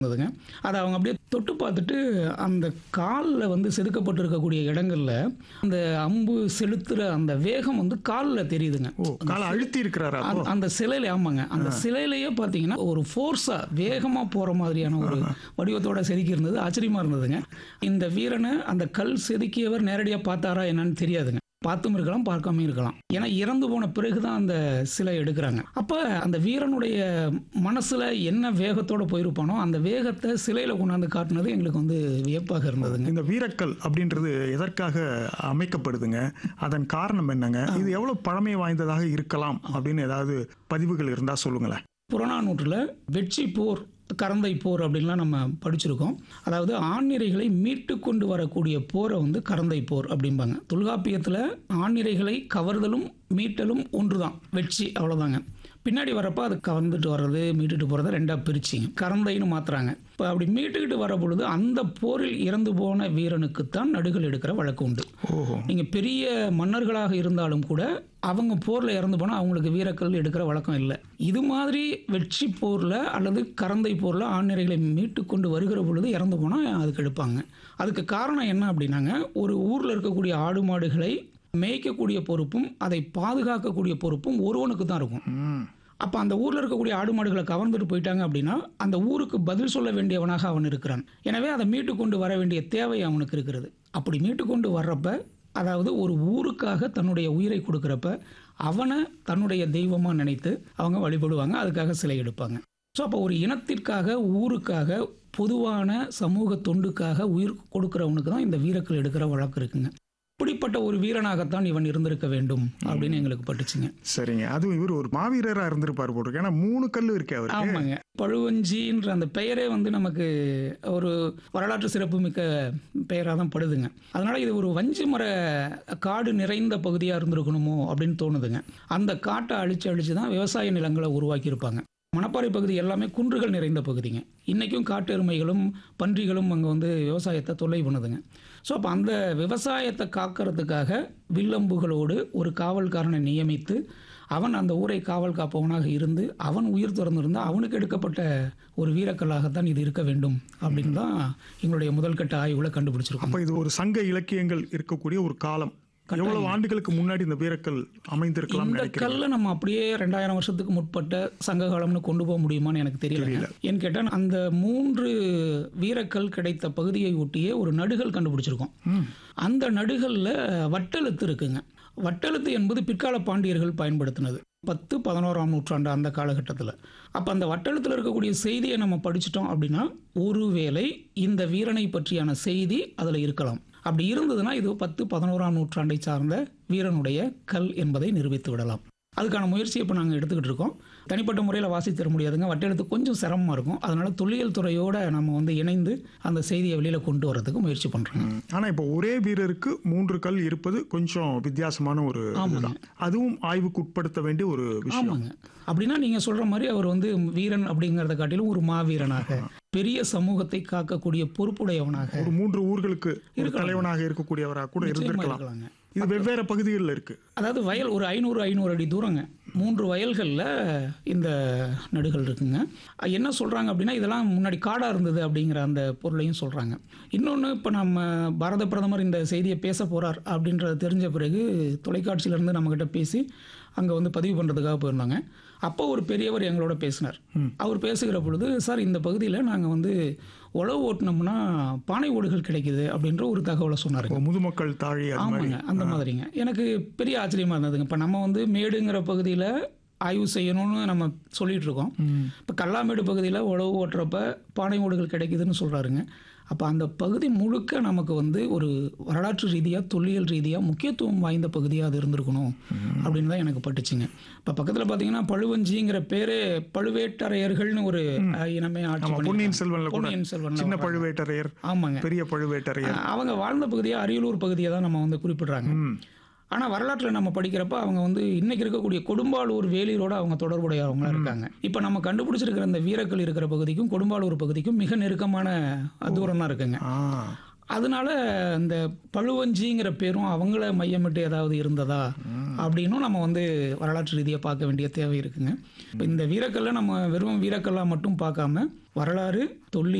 இருந்ததுங்க அதை அவங்க அப்படியே தொட்டு பார்த்துட்டு அந்த காலில் வந்து செதுக்கப்பட்டிருக்கக்கூடிய இடங்கள்ல அந்த அம்பு செலுத்துற அந்த வேகம் வந்து காலில் தெரியுதுங்க ஓ காலை அழுத்தி இருக்கிறாரா அப்போ அந்த- அந்த சிலையில ஆமாங்க அந்த சிலையிலேயே பார்த்தீங்கன்னா ஒரு ஃபோர்ஸா வேகமா போற மாதிரியான ஒரு வடிவத்தோட செதுக்கி இருந்தது ஆச்சரியமா இருந்ததுங்க இந்த வீரனை அந்த கல் செதுக்கியவர் நேரடியா பார்த்தாரா என்னன்னு தெரியாதுங்க பார்த்தும் இருக்கலாம் பார்க்காம இருக்கலாம் ஏன்னா இறந்து போன பிறகுதான் அந்த சிலை எடுக்கிறாங்க அப்ப அந்த வீரனுடைய மனசுல என்ன வேகத்தோட போயிருப்பானோ அந்த வேகத்தை சிலையில கொண்டாந்து காட்டுனது எங்களுக்கு வந்து வியப்பாக இருந்ததுங்க இந்த வீரக்கல் அப்படின்றது எதற்காக அமைக்கப்படுதுங்க அதன் காரணம் என்னங்க இது எவ்வளவு பழமை வாய்ந்ததாக இருக்கலாம் அப்படின்னு ஏதாவது பதிவுகள் இருந்தா சொல்லுங்களேன் புறநானூற்றில் வெற்றி போர் கரந்தை போர் அப்படின்லாம் நம்ம படிச்சிருக்கோம் அதாவது ஆண்நிறைகளை மீட்டு கொண்டு வரக்கூடிய போரை வந்து கரந்தை போர் அப்படிம்பாங்க தொல்காப்பியத்தில் ஆண்நிறைகளை கவர்தலும் மீட்டலும் ஒன்று தான் வெற்றி அவ்வளோதாங்க பின்னாடி வரப்போ அது கவர்ந்துட்டு வர்றது மீட்டுட்டு போகிறத ரெண்டாக பிரிச்சிங்க கரந்தைன்னு மாத்துறாங்க இப்போ அப்படி மீட்டுக்கிட்டு வர பொழுது அந்த போரில் இறந்து போன வீரனுக்குத்தான் நடுகள் எடுக்கிற வழக்கு உண்டு ஓஹோ நீங்கள் பெரிய மன்னர்களாக இருந்தாலும் கூட அவங்க போரில் இறந்து போனால் அவங்களுக்கு வீரக்கல் எடுக்கிற வழக்கம் இல்லை இது மாதிரி வெற்றி போரில் அல்லது கரந்தை போரில் ஆண்நிறைகளை மீட்டு கொண்டு வருகிற பொழுது இறந்து போனால் அதுக்கு எடுப்பாங்க அதுக்கு காரணம் என்ன அப்படின்னாங்க ஒரு ஊரில் இருக்கக்கூடிய ஆடு மாடுகளை மேய்க்கக்கூடிய பொறுப்பும் அதை பாதுகாக்கக்கூடிய பொறுப்பும் ஒருவனுக்கு தான் இருக்கும் ம் அப்போ அந்த ஊரில் இருக்கக்கூடிய ஆடு மாடுகளை கவர்ந்துட்டு போயிட்டாங்க அப்படின்னா அந்த ஊருக்கு பதில் சொல்ல வேண்டியவனாக அவன் இருக்கிறான் எனவே அதை மீட்டு கொண்டு வர வேண்டிய தேவை அவனுக்கு இருக்கிறது அப்படி மீட்டு கொண்டு வர்றப்ப அதாவது ஒரு ஊருக்காக தன்னுடைய உயிரை கொடுக்குறப்ப அவனை தன்னுடைய தெய்வமாக நினைத்து அவங்க வழிபடுவாங்க அதுக்காக சிலை எடுப்பாங்க ஸோ அப்போ ஒரு இனத்திற்காக ஊருக்காக பொதுவான சமூக தொண்டுக்காக உயிர் கொடுக்குறவனுக்கு தான் இந்த வீரக்கல் எடுக்கிற வழக்கு இருக்குங்க இப்படிப்பட்ட ஒரு வீரனாகத்தான் இவன் இருந்திருக்க வேண்டும் அப்படின்னு எங்களுக்கு பட்டுச்சுங்க சரிங்க அதுவும் இவர் ஒரு மாவீரரா இருந்திருப்பாரு போட்டிருக்கு ஏன்னா மூணு கல் இருக்கே அவருக்கு ஆமாங்க பழுவஞ்சின்ற அந்த பெயரே வந்து நமக்கு ஒரு வரலாற்று சிறப்புமிக்க பெயராக தான் படுதுங்க அதனால இது ஒரு வஞ்சி மர காடு நிறைந்த பகுதியாக இருந்திருக்கணுமோ அப்படின்னு தோணுதுங்க அந்த காட்டை அழிச்சு அழிச்சு தான் விவசாய நிலங்களை உருவாக்கியிருப்பாங்க மணப்பாறை பகுதி எல்லாமே குன்றுகள் நிறைந்த பகுதிங்க இன்றைக்கும் காட்டு எருமைகளும் பன்றிகளும் அங்கே வந்து விவசாயத்தை தொல்லை பண்ணுதுங்க ஸோ அப்போ அந்த விவசாயத்தை காக்கிறதுக்காக வில்லம்புகளோடு ஒரு காவல்காரனை நியமித்து அவன் அந்த ஊரை காவல் காப்பவனாக இருந்து அவன் உயிர் திறந்திருந்தால் அவனுக்கு எடுக்கப்பட்ட ஒரு வீரக்கல்லாகத்தான் இது இருக்க வேண்டும் அப்படின்னு தான் எங்களுடைய முதல்கட்ட ஆய்வுல கண்டுபிடிச்சிருக்கோம் அப்ப இது ஒரு சங்க இலக்கியங்கள் இருக்கக்கூடிய ஒரு காலம் எவ்வளவு ஆண்டுகளுக்கு முன்னாடி இந்த வீரக்கல் அமைந்திருக்கலாம் இந்த நினைக்கிறேன் கல்லை நம்ம அப்படியே ரெண்டாயிரம் வருஷத்துக்கு முற்பட்ட சங்க காலம்னு கொண்டு போக முடியுமான்னு எனக்கு தெரியல ஏன்னு கேட்டால் அந்த மூன்று வீரக்கல் கிடைத்த பகுதியை ஒட்டியே ஒரு நடுகள் கண்டுபிடிச்சிருக்கோம் ம். அந்த நடுகளில் வட்டெழுத்து இருக்குங்க வட்டெழுத்து என்பது பிற்கால பாண்டியர்கள் பயன்படுத்தினது பத்து பதினோராம் நூற்றாண்டு அந்த காலகட்டத்தில் அப்போ அந்த வட்டெழுத்தில் இருக்கக்கூடிய செய்தியை நம்ம படிச்சிட்டோம் அப்படின்னா ஒருவேளை இந்த வீரனை பற்றியான செய்தி அதில் இருக்கலாம் அப்படி இருந்ததுன்னா இது பத்து பதினோராம் நூற்றாண்டை சார்ந்த வீரனுடைய கல் என்பதை நிரூபித்து விடலாம் அதுக்கான முயற்சியை இப்போ நாங்கள் எடுத்துக்கிட்டு இருக்கோம் தனிப்பட்ட முறையில் வாசித்து தர முடியாதுங்க வட்டெழுத்து கொஞ்சம் சிரமமாக இருக்கும் அதனால தொல்லியல் துறையோட நம்ம வந்து இணைந்து அந்த செய்தியை வெளியில் கொண்டு வரதுக்கு முயற்சி பண்ணுறோம் ம். ஆனா இப்போ ஒரே வீரருக்கு மூன்று கல் இருப்பது கொஞ்சம் வித்தியாசமான ஒரு இதுதான் அதுவும் ஆய்வுக்கு உட்படுத்த வேண்டிய ஒரு விஷயம் ஆமாங்க அப்படின்னா நீங்க சொல்ற மாதிரி அவர் வந்து வீரன் அப்படிங்கறத காட்டிலும் ஒரு மாவீரனாக பெரிய சமூகத்தை காக்கக்கூடிய பொறுப்புடையவனாக ஒரு மூன்று ஊர்களுக்கு ஒரு தலைவனாக இருக்கக்கூடியவராக கூட நிச்சயமா இருந்திருக்கலாம் இருக்கலாங்க இது வெவ்வேறு பகுதிகளில் இருக்கு அதாவது வயல் ஒரு ஐநூறு ஐநூறு அடி தூரங்க மூன்று வயல்களில் இந்த நடுகள் இருக்குங்க அஹ் என்ன சொல்கிறாங்க அப்படின்னா இதெல்லாம் முன்னாடி காடாக இருந்தது அப்படிங்கிற அந்த பொருளையும் சொல்கிறாங்க இன்னொன்று இப்போ நம்ம பாரத பிரதமர் இந்த செய்தியை பேச போகிறார் அப்படின்றத தெரிஞ்ச பிறகு தொலைக்காட்சியிலேருந்து நம்மக்கிட்ட பேசி அங்கே வந்து பதிவு பண்ணுறதுக்காக போயிருந்தாங்க அப்போ ஒரு பெரியவர் எங்களோட பேசினார் அவர் பேசுகிற பொழுது சார் இந்த பகுதியில் நாங்கள் வந்து உழவு ஓட்டினோம்னா பானை ஓடுகள் கிடைக்குது அப்படின்ற ஒரு தகவலை சொன்னாருங்க இப்போ முதுமக்கள் தாழி அது மாதிரி ஆமாங்க அந்த மாதிரிங்க எனக்கு பெரிய ஆச்சரியமா இருந்ததுங்க இப்போ நம்ம வந்து மேடுங்கிற பகுதியில் ஆய்வு செய்யணும்னு நம்ம சொல்லிட்டு இருக்கோம் ம். இப்போ கல்லாமேடு பகுதியில் உழவு ஓட்டுறப்ப பானை ஓடுகள் கிடைக்குதுன்னு சொல்கிறாருங்க அப்போ அந்த பகுதி முழுக்க நமக்கு வந்து ஒரு வரலாற்று ரீதியாக தொல்லியல் ரீதியாக முக்கியத்துவம் வாய்ந்த பகுதியாக அது இருந்திருக்கணும் அப்படின்னு தான் எனக்கு பட்டுச்சுங்க இப்போ பக்கத்தில் பார்த்தீங்கன்னா பழுவஞ்சிங்கிற பேரே பழுவேட்டரையர்கள்னு ஒரு அஹ், இனமே ஆட்சி ஆமா, பண்ணி பொன்னியின் செல்வன்ல கூட பொன்னியின் செல்வன்ல சின்ன வர்றாங்க. பழுவேட்டரையர் ஆமாங்க பெரிய பழுவேட்டரையர் அவங்க வாழ்ந்த பகுதியை அரியலூர் பகுதியை தான் நம்ம வந்து குறிப்பிடுறாங்க ம். ஆனால் வரலாற்றில் நம்ம படிக்கிறப்ப அவங்க வந்து இன்னைக்கு இருக்கக்கூடிய கொடும்பாலூர் வேலியரோட அவங்க தொடர்புடையவங்களா இருக்காங்க இப்போ நம்ம கண்டுபிடிச்சிருக்கிற இந்த வீரக்கல் இருக்கிற பகுதிக்கும் கொடும்பாலூர் பகுதிக்கும் மிக நெருக்கமான தூரம் தான் இருக்குங்க ஆ அதனால இந்த பழுவஞ்சிங்கிற பேரும் அவங்கள மையமிட்டு ஏதாவது இருந்ததா அப்படின்னும் நம்ம வந்து வரலாற்று ரீதியாக பார்க்க வேண்டிய தேவை இருக்குங்க இப்போ இந்த வீரக்கல்லை நம்ம வெறும் வீரக்கல்லா மட்டும் பார்க்காம வரலாறு தொல்லி